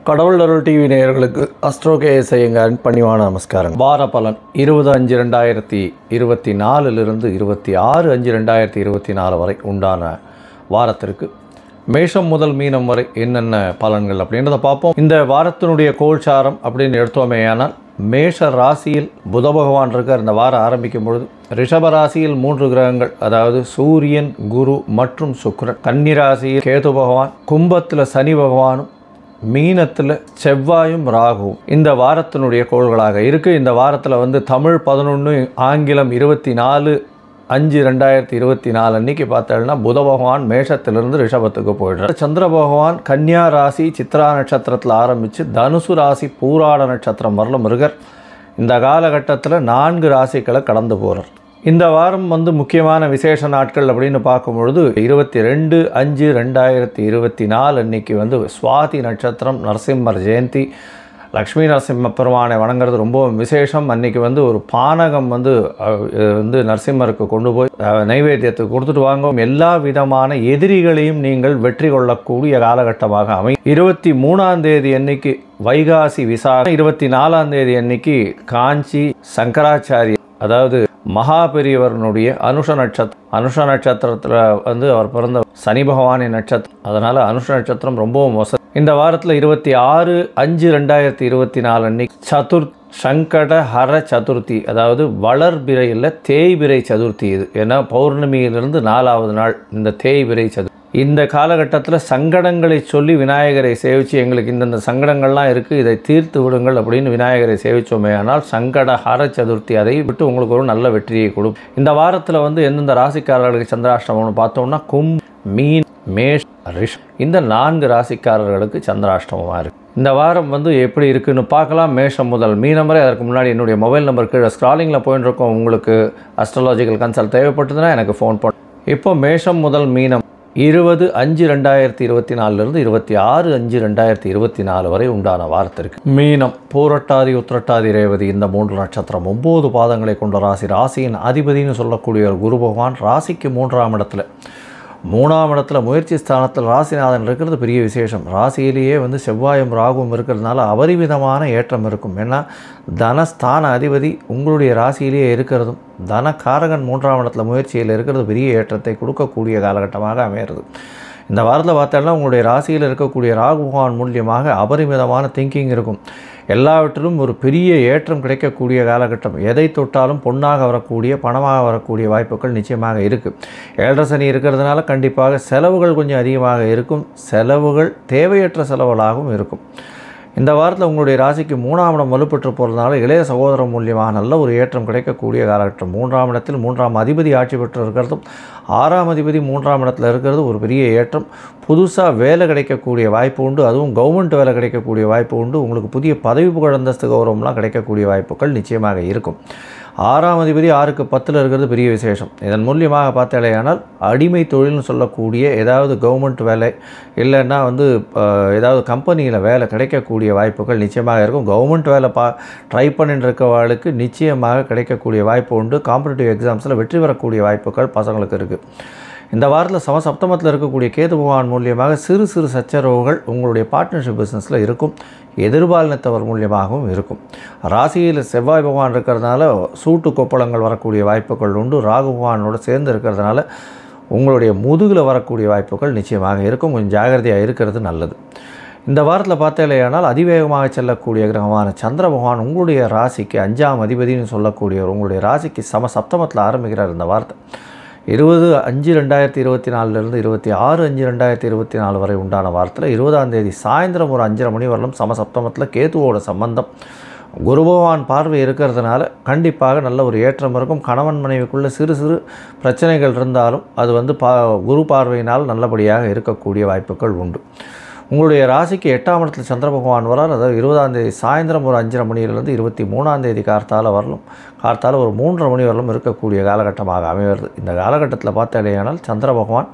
கடவுள் அருள் டிவி நேயர்களுக்கு அஸ்ட்ரோ கேஎஸ் ஐயங்காரின் பணிவான நமஸ்காரம் வார பலன் இருபது அஞ்சு ரெண்டாயிரத்தி இருபத்தி நாலுலிருந்து இருபத்தி ஆறு அஞ்சு ரெண்டாயிரத்தி இருபத்தி நாலு வரை உண்டான வாரத்திற்கு மேஷம் முதல் மீனம் வரை என்னென்ன பலன்கள் அப்படின்றத பார்ப்போம் இந்த வாரத்தினுடைய கோல்சாரம் அப்படின்னு எடுத்தோமேயானால் மேஷ ராசியில் புத பகவான் இருக்கார் இந்த வாரம் ஆரம்பிக்கும் பொழுது ரிஷப ராசியில் மூன்று கிரகங்கள் அதாவது சூரியன் குரு மற்றும் சுக்கிரன் கன்னி ராசியில் கேது பகவான் கும்பத்தில் சனி பகவானும் மீனத்தில் செவ்வாயும் ராகுவும் இந்த வாரத்தினுடைய கோள்களாக இருக்குது இந்த வாரத்தில் வந்து தமிழ் பதினொன்று ஆங்கிலம் இருபத்தி நாலு அஞ்சு ரெண்டாயிரத்தி இருபத்தி நாலு அன்னைக்கு பார்த்தோம்னா புத பகவான் மேஷத்திலிருந்து ரிஷபத்துக்கு போயிடுறார் சந்திர பகவான் கன்னியா ராசி சித்ரா நட்சத்திரத்தில் ஆரம்பித்து தனுசு ராசி பூராட நட்சத்திரம் வரலும் மிருகர் இந்த காலகட்டத்தில் நான்கு ராசிகளை கடந்து போகிறார் இந்த வாரம் வந்து முக்கியமான விசேஷ நாட்கள் அப்படின்னு பார்க்கும்பொழுது இருபத்தி ரெண்டு அஞ்சு ரெண்டாயிரத்தி இருபத்தி நாலு அன்னைக்கு வந்து சுவாதி நட்சத்திரம் நரசிம்மர் ஜெயந்தி லக்ஷ்மி நரசிம்ம பெருமானை வணங்குறது ரொம்ப விசேஷம் அன்னைக்கு வந்து ஒரு பானகம் வந்து அஹ், வந்து நரசிம்மருக்கு கொண்டு போய் அஹ், நைவேத்தியத்துக்கு கொடுத்துட்டு வாங்க எல்லா விதமான எதிரிகளையும் நீங்கள் வெற்றி கொள்ளக்கூடிய காலகட்டமாக அமை இருபத்தி மூணாம் தேதி அன்னைக்கு வைகாசி விசாகம் இருபத்தி நாலாம் தேதி அன்னைக்கு காஞ்சி சங்கராச்சாரிய அதாவது மகாபெரியவரனுடைய அனுஷ நட்சத்திரம் அனுஷ நட்சத்திரத்தில் வந்து அவர் பிறந்த சனி பகவானின் நட்சத்திரம் அதனால் அனுஷ நட்சத்திரம் ரொம்பவும் மோசம் இந்த வாரத்தில் இருபத்தி ஆறு அஞ்சு ரெண்டாயிரத்தி இருபத்தி நாலு அன்னைக்கு சதுர் சங்கட ஹர சதுர்த்தி அதாவது வளர்பிறையில் தேய்பிறை சதுர்த்தி இது ஏன்னா பௌர்ணமியிலிருந்து நாலாவது நாள் இந்த தேய்பிறை சதுர்த்தி இந்த காலகட்டத்தில் சங்கடங்களை சொல்லி விநாயகரை சேவித்து எங்களுக்கு இந்தந்த சங்கடங்கள்லாம் இருக்குது இதை தீர்த்து விடுங்கள் அப்படின்னு விநாயகரை சேவித்தோமே ஆனால் சங்கட ஹர சதுர்த்தி அதை விட்டு உங்களுக்கு ஒரு நல்ல வெற்றியை கொடுக்கும் இந்த வாரத்தில் வந்து எந்தெந்த ராசிக்காரர்களுக்கு சந்திராஷ்டமம்னு பார்த்தோம்னா கும் மீன் மேஷ் ரிஷ் இந்த நான்கு ராசிக்காரர்களுக்கு சந்திராஷ்டமமாக இருக்குது இந்த வாரம் வந்து எப்படி இருக்குன்னு பார்க்கலாம் மேஷம் முதல் மீனம் வரை அதற்கு முன்னாடி என்னுடைய மொபைல் நம்பர் கீழே ஸ்க்ராலிங்கில் போயின்னு இருக்கோம் உங்களுக்கு அஸ்ட்ராலாஜிக்கல் கன்சல்ட் தேவைப்பட்டதுன்னா எனக்கு ஃபோன் பண்ண இப்போ மேஷம் முதல் மீனம் இருபது அஞ்சு ரெண்டாயிரத்தி இருபத்தி நாலுலேருந்து இருபத்தி ஆறு அஞ்சு ரெண்டாயிரத்தி இருபத்தி நாலு வரை உண்டான வாரத்திற்கு மீனம் பூரட்டாதி உத்திரட்டாதி ரேவதி இந்த மூன்று நட்சத்திரம் ஒம்பது பாதங்களை கொண்ட ராசி ராசியின் அதிபதினு சொல்லக்கூடிய ஒரு குரு பகவான் ராசிக்கு மூன்றாம் இடத்துல மூணாம் இடத்துல முயற்சி ஸ்தானத்தில் ராசிநாதன் இருக்கிறது பெரிய விசேஷம் ராசியிலேயே வந்து செவ்வாயும் ராகுவும் இருக்கிறதுனால அபரிமிதமான ஏற்றம் இருக்கும் ஏன்னா தனஸ்தான அதிபதி உங்களுடைய ராசியிலேயே இருக்கிறதும் தனக்காரகன் மூன்றாம் இடத்துல முயற்சியில் இருக்கிறது பெரிய ஏற்றத்தை கொடுக்கக்கூடிய காலகட்டமாக அமையிறது இந்த வாரத்தில் பார்த்தோம்னா உங்களுடைய ராசியில் இருக்கக்கூடிய ராகு பகவான் மூலியமாக அபரிமிதமான திங்கிங் இருக்கும் எல்லாவற்றிலும் ஒரு பெரிய ஏற்றம் கிடைக்கக்கூடிய காலகட்டம் எதை தொட்டாலும் பொன்னாக வரக்கூடிய பணமாக வரக்கூடிய வாய்ப்புகள் நிச்சயமாக இருக்குது ஏழரை சனி இருக்கிறதுனால கண்டிப்பாக செலவுகள் கொஞ்சம் அதிகமாக இருக்கும் செலவுகள் தேவையற்ற செலவுகளாகவும் இருக்கும் இந்த வாரத்தில் உங்களுடைய ராசிக்கு மூணாம் இடம் வலுப்பெற்று போகிறதுனால இளைய சகோதரம் மூலியமாக நல்ல ஒரு ஏற்றம் கிடைக்கக்கூடிய காலகட்டம் மூன்றாம் இடத்தில் மூன்றாம் அதிபதி ஆட்சி பெற்று இருக்கிறதும் ஆறாம் அதிபதி மூன்றாம் இடத்துல இருக்கிறது ஒரு பெரிய ஏற்றம் புதுசாக வேலை கிடைக்கக்கூடிய வாய்ப்பு உண்டு அதுவும் கவர்மெண்ட் வேலை கிடைக்கக்கூடிய வாய்ப்பு உண்டு உங்களுக்கு புதிய பதவி புகழ் அந்தஸ்து கௌரவம்லாம் கிடைக்கக்கூடிய வாய்ப்புகள் நிச்சயமாக இருக்கும் ஆறாம் அதிபதி ஆறுக்கு பத்தில் இருக்கிறது பெரிய விசேஷம் இதன் மூலியமாக பார்த்தாலேயானால் அடிமை தொழில்னு சொல்லக்கூடிய ஏதாவது கவர்மெண்ட் வேலை இல்லைன்னா வந்து அஹ், ஏதாவது கம்பெனியில் வேலை கிடைக்கக்கூடிய வாய்ப்புகள் நிச்சயமாக இருக்கும் கவர்மெண்ட் வேலை பா ட்ரை பண்ணிட்டு இருக்கவாளுக்கு நிச்சயமாக கிடைக்கக்கூடிய வாய்ப்பு உண்டு காம்படிட்டிவ் எக்ஸாம்ஸில் வெற்றி பெறக்கூடிய வாய்ப்புகள் பசங்களுக்கு இருக்குது இந்த வாரத்தில் சமசப்தமத்தில் இருக்கக்கூடிய கேது பகவான் மூலியமாக சிறு சிறு சச்சரவுகள் உங்களுடைய பார்ட்னர்ஷிப் பிஸ்னஸில் இருக்கும் எதிர்பாலினத்தவர் மூலியமாகவும் இருக்கும் ராசியில் செவ்வாய் பகவான் இருக்கிறதுனால சூட்டு கொப்பளங்கள் வரக்கூடிய வாய்ப்புகள் உண்டு ராகு பகவானோடு சேர்ந்து இருக்கிறதுனால உங்களுடைய முதுகில் வரக்கூடிய வாய்ப்புகள் நிச்சயமாக இருக்கும் கொஞ்சம் ஜாகிரதையாக இருக்கிறது நல்லது இந்த வாரத்தில் பார்த்தேலையானால் அதிவேகமாக செல்லக்கூடிய கிரகமான சந்திர பகவான் உங்களுடைய ராசிக்கு அஞ்சாம் அதிபதினு சொல்லக்கூடியவர் உங்களுடைய ராசிக்கு சம சப்தமத்தில் ஆரம்பிக்கிறார் இந்த வாரத்தை இருபது அஞ்சு ரெண்டாயிரத்தி இருபத்தி நாலுலேருந்து இருபத்தி ஆறு அஞ்சு ரெண்டாயிரத்தி இருபத்தி நாலு வரை உண்டான வாரத்தில் இருபதாம் தேதி சாயந்தரம் ஒரு அஞ்சரை மணி வரலும் சமசப்தமத்தில் கேத்துவோட சம்பந்தம் குரு பகவான் பார்வை இருக்கிறதுனால கண்டிப்பாக நல்ல ஒரு ஏற்றம் இருக்கும் கணவன் மனைவிக்குள்ள சிறு சிறு பிரச்சனைகள் இருந்தாலும் அது வந்து பா குரு பார்வையினால் நல்லபடியாக இருக்கக்கூடிய வாய்ப்புகள் உண்டு உங்களுடைய ராசிக்கு எட்டாம் இடத்துல சந்திர பகவான் வரார் அதாவது இருபதாம் தேதி சாயந்தரம் ஒரு அஞ்சரை மணியிலிருந்து இருபத்தி மூணாம் தேதி கார்த்தால வரலும் கார்த்தால ஒரு மூன்றரை மணி வரலும் இருக்கக்கூடிய காலகட்டமாக அமைகிறது இந்த காலகட்டத்தில் பார்த்தாலேயானால் சந்திர பகவான்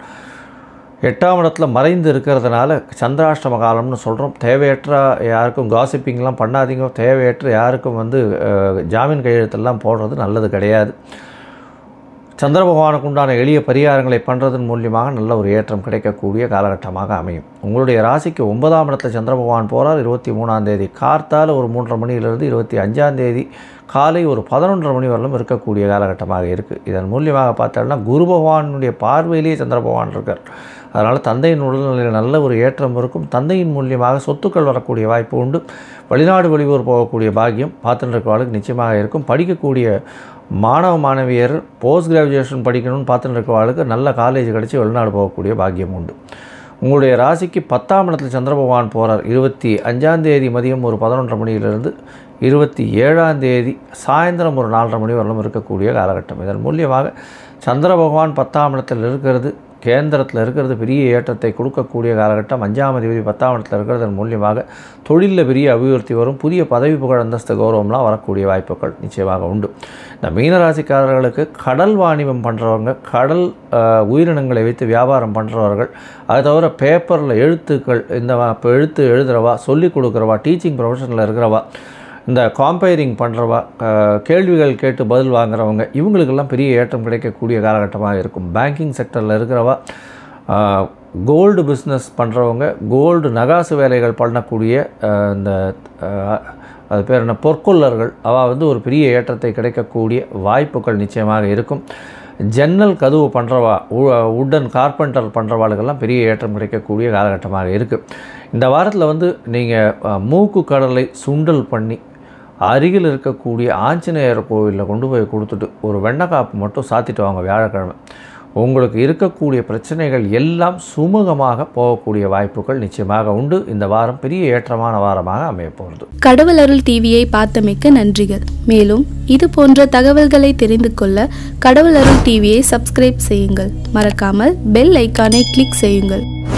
எட்டாம் இடத்துல மறைந்து இருக்கிறதுனால சந்திராஷ்டம காலம்னு சொல்கிறோம் தேவையற்ற யாருக்கும் காசிப்பிங்லாம் பண்ணாதீங்க தேவையற்ற யாருக்கும் வந்து அஹ், ஜாமீன் கையெழுத்தெல்லாம் போடுறது நல்லது கிடையாது சந்திர பகவானுக்கு உண்டான எளிய பரிகாரங்களை பண்ணுறதன் மூலியமாக நல்ல ஒரு ஏற்றம் கிடைக்கக்கூடிய காலகட்டமாக அமையும் உங்களுடைய ராசிக்கு ஒன்பதாம் இடத்துல சந்திர பகவான் போகிறார் இருபத்தி மூணாம் தேதி கார்த்தால ஒரு மூன்றரை மணியிலிருந்து இருபத்தி அஞ்சாம் தேதி காலை ஒரு பதினொன்றரை மணி வரலும் இருக்கக்கூடிய காலகட்டமாக இருக்குது இதன் மூலியமாக பார்த்தோம்னா குரு பகவானுடைய பார்வையிலேயே சந்திர பகவான் இருக்கார் அதனால் தந்தையின் உடல்நிலையில் நல்ல ஒரு ஏற்றம் இருக்கும் தந்தையின் மூலியமாக சொத்துக்கள் வரக்கூடிய வாய்ப்பு உண்டு வெளிநாடு வெளியூர் போகக்கூடிய பாக்கியம் பார்த்துட்டு இருக்கிறவர்களுக்கு நிச்சயமாக இருக்கும் படிக்கக்கூடிய மாணவ மாணவியர் போஸ்ட் கிராஜுவேஷன் படிக்கணும்னு பார்த்துட்டு இருக்கிறவர்களுக்கு நல்ல காலேஜ் கிடச்சி வெளிநாடு போகக்கூடிய பாக்கியம் உண்டு உங்களுடைய ராசிக்கு பத்தாம் இடத்துல சந்திர பகவான் போகிறார் இருபத்தி அஞ்சாம் தேதி மதியம் ஒரு பதினொன்றரை மணியிலிருந்து இருபத்தி ஏழாம் தேதி சாயந்தரம் ஒரு நாலரை மணி வரலும் இருக்கக்கூடிய காலகட்டம் இதன் மூலியமாக சந்திர பகவான் பத்தாம் இடத்தில் இருக்கிறது கேந்திரத்தில் இருக்கிறது பெரிய ஏற்றத்தை கொடுக்கக்கூடிய காலகட்டம் அஞ்சாம் அதிபதி பத்தாம் இடத்துல இருக்கிறதன் மூலியமாக தொழிலில் பெரிய அபிவிருத்தி வரும் புதிய பதவி புகழ் அந்தஸ்து கௌரவம்லாம் வரக்கூடிய வாய்ப்புகள் நிச்சயமாக உண்டு இந்த மீனராசிக்காரர்களுக்கு கடல் வாணிபம் பண்ணுறவங்க கடல் அஹ், உயிரினங்களை வைத்து வியாபாரம் பண்ணுறவர்கள் அது தவிர பேப்பரில் எழுத்துக்கள் இந்த வா- இப்போ எழுத்து எழுதுகிறவா சொல்லிக் கொடுக்குறவா டீச்சிங் ப்ரொஃபஷனில் இருக்கிறவா இந்த காம்பேரிங் பண்ணுறவா கேள்விகள் கேட்டு பதில் வாங்குறவங்க இவங்களுக்கெல்லாம் பெரிய ஏற்றம் கிடைக்கக்கூடிய காலகட்டமாக இருக்கும் பேங்கிங் செக்டரில் இருக்கிறவா கோல்டு பிஸ்னஸ் பண்ணுறவங்க கோல்டு நகாசு வேலைகள் பண்ணக்கூடிய ஆஹ், இந்த ஆஹ், அது பேர் என்ன பொற்கொள்ளர்கள் அவள் வந்து ஒரு பெரிய ஏற்றத்தை கிடைக்கக்கூடிய வாய்ப்புகள் நிச்சயமாக இருக்கும் ஜன்னல் கதவு பண்ணுறவா உட்டன் கார்பெண்டர் பண்ணுறவாளுக்கெல்லாம் பெரிய ஏற்றம் கிடைக்கக்கூடிய காலகட்டமாக இருக்குது இந்த வாரத்தில் வந்து நீங்கள் மூக்கு கடலை சுண்டல் பண்ணி அருகில் இருக்கக்கூடிய ஆஞ்சநேயர் கோவிலில் கொண்டு போய் கொடுத்துட்டு ஒரு வெண்டைக்காப்பு மட்டும் சாத்திட்டு வாங்க வியாழக்கிழமை உங்களுக்கு இருக்கக்கூடிய பிரச்சனைகள் எல்லாம் சுமூகமாக போகக்கூடிய வாய்ப்புகள் நிச்சயமாக உண்டு இந்த வாரம் பெரிய ஏற்றமான வாரமாக அமையப் போகிறது கடவுள் அருள் டிவியை பார்த்தமைக்க நன்றிகள் மேலும் இது போன்ற தகவல்களை தெரிந்து கொள்ள கடவுள் அருள் டிவியை சப்ஸ்கிரைப் செய்யுங்கள் மறக்காமல் பெல் ஐக்கானை கிளிக் செய்யுங்கள்